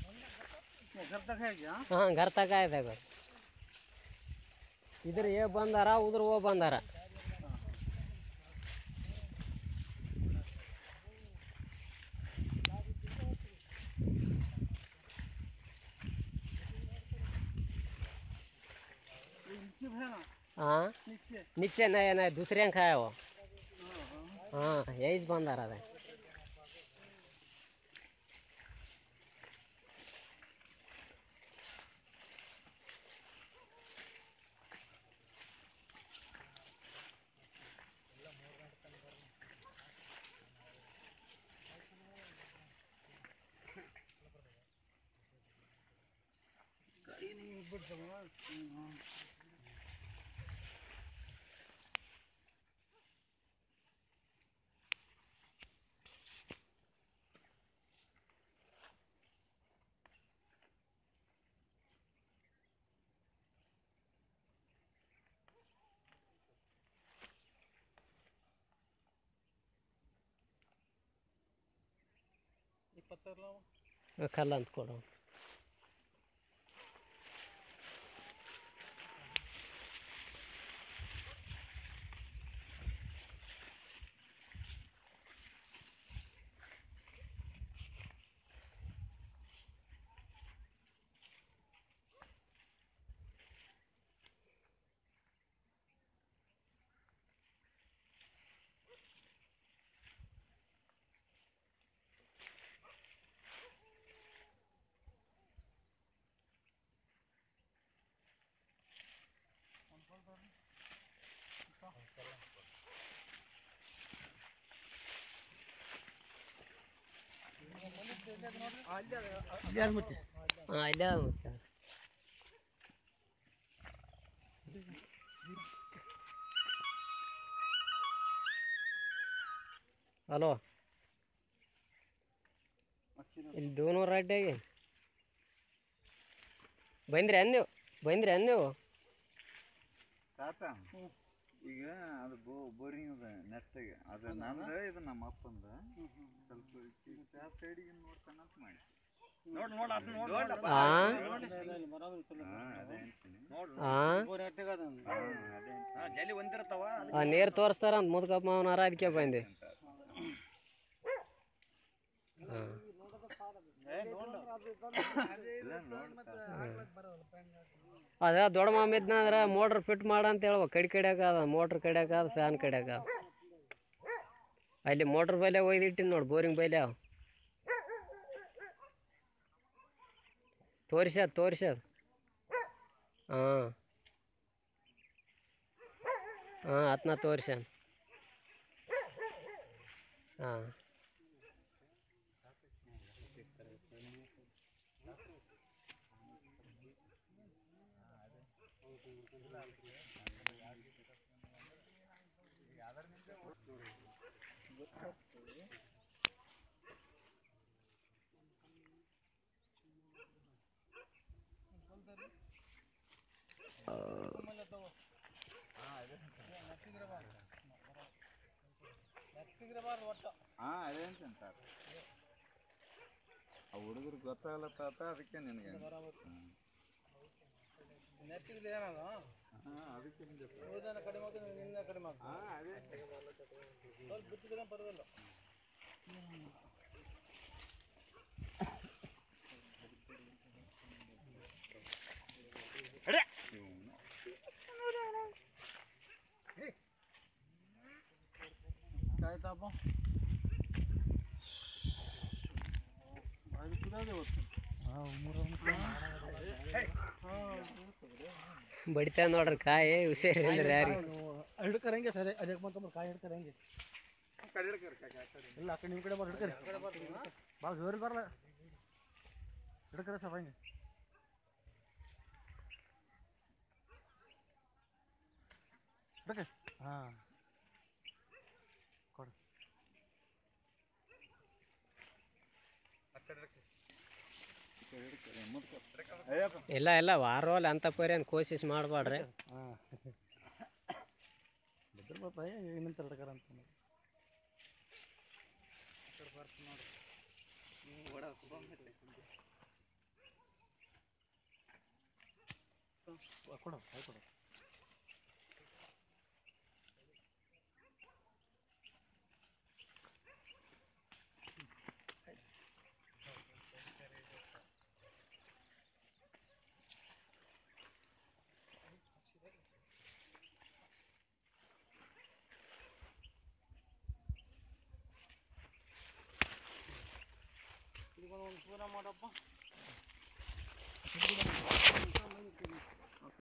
घर तक है क्या ಹಾಂ घर तक आए थे घर इधर ये बंद आ रहा उधर वो बंद आ रहा ये नीचे है ना हाँ नीचे नीचे नहीं नहीं दूसरे ने खाया वो हाँ यही से बंद आ रहा था कहीं नहीं ऊपर जाऊंगा हाँ। ये पत्थर लाओ ಕಲ್ಲ ಅಂತ ಕೊಡು यार मुझे ಹಾಂ ಇಲ್ಲೇ ಅದ ಮತ್ತೆ ಹಲೋ ಇಲ್ಲಿ ದೋನೂರು ಅಡ್ಡಾಗಿ ಬಂದ್ರಿ ಅನ್ ನೀವು ಬಂದ್ರಿ ಅನ್ ನೀವು ತಾತ ಈಗ ಅದು ಬೋ ಬೋರಿಂಗ್ ಅದ ನೆಟ್ಟಾಗ ಅದು ನಂದ ಇದು ನಮ್ಮ ಅಪ್ಪಂದ ಸ್ವಲ್ಪ ಈಗ ಆ ಸೈಡಿಗೆ ನೋಡ್ತಾನ ಅಂತ ಮಾಡಿ ನೋಡ್ ನೋಡ್ ಅದ್ ನೋಡ್ ಹಾಂ ಹಾಂ ಅದೇ ಅಂತೀನಿ ಹಾಂ ಬೋರ್ ಎಟ್ಟಗದ ಹಾಂ ಅದೇ ಅಂತೀನಿ ಜಲ್ಲಿ ಒಂದಿರ್ತಾವ ಆ ನೀರು ತೋರಿಸ್ತಾರ ಅಂತ ಮುದ್ಕಪ್ಪ ಮಾವನಾರ ಅದಕ್ಕೆ ಬಂದೆ ಹಾಂ ಇಲ್ಲ ನೋಡ್ತಾ ಅದ ದೊಡ್ಡ ಮಾಮ ಇದ್ನಂದ್ರೆ ಮೋಟ್ರ್ ಫಿಟ್ ಮಾಡ ಅಂತ ಹೇಳ್ಬೇಕು ಕಡಿ ಕಡ್ಯಾಕ ಅದ ಮೋಟ್ರ್ ಕಡ್ಯಾಕ ಅದ ಫ್ಯಾನ್ ಕಡ್ಯಾಕ ಅದ ಅಲ್ಲಿ ಮೋಟ್ರ್ ಬೈಲೆ ಒಯ್ದಿಟ್ಟಿನಿ ನೋಡಿ ಬೋರಿಂಗ್ ಬೈಲೆ ಅವ ತೋರಿಸ್ಯದ ತೋರಿಸ್ಯದ ಹಾಂ ಹಾಂ ಅತ್ನ ತೋರಿಸ್ಯಾನ ಹಾಂ ಹಾಂ ಅದೇ ಅಂತೀನಿ ತಾತ ಆ ಹುಡುಗರು ಗೊತ್ತಾಗಲ್ಲ ತಾತ ಅದಕ್ಕೆ ನಿನಗೆ ಹ್ಮ್. ನೆಟ್ಟಿಗೆ ಏನದ ಹಾಂ ಅದಕ್ಕೆ ನಿಂಗೆ ಉಳಿದನ ಕಡಿಮೆ ಆಗ್ತದೆ ನಿನ್ನ ಕಡಿಮೆ ಆಗ್ತದೆ ಹಾಂ ಅದೇ ಸ್ವಲ್ಪ ಬಿತ್ತಿದ್ರೆ ಪರವಾಗಿಲ್ಲ काय ताप भाई कुदाले होतं हा उमर ಬಡಿತಾ ನೋಡ್ರಿ ಕಾಯಿ ಹುಷಾರಿಲ್ಲ ಯಾರಿಗೆ ಎರಡು ಕರಂಗೆ ಸರ್ ಅದಕ್ಕೆ ಬಂತ ಕಾಯಿ ಹಿಡ್ತಾರೆ ಹೆಂಗೆ ಇಲ್ಲ ಆ ಕಡೆ ನಿಮ್ಮ ಕಡೆ ಬರ್ ಹಿಡ್ಕರಿ ಭಾಳ ಜೋರಿ ಬರಲ್ಲ ಹಿಡ್ಕರೆ ಸ್ವಲ್ಪ ಹಂಗೆ ಹಿಡ್ಕ ಹಾಂ ಕೊಡು ಇಲ್ಲ ಇಲ್ಲ ವಾರೋಲ್ ಅಂತ ಪರ್ಯನ್ ಕೋಶಿಶ್ ಮಾಡಬೇಡ್ರಿ ಹಾಂ ಬಿದ್ರ ಪಾಪ ಏನಂತ ಹಿಡ್ಕರ ಅಂತ ಕೊಡು ಕೈ ಕೊಡು ಇದಕ್ಕೊಂದು ಒಂದು ಪೂರ ಮಾಡಪ್ಪ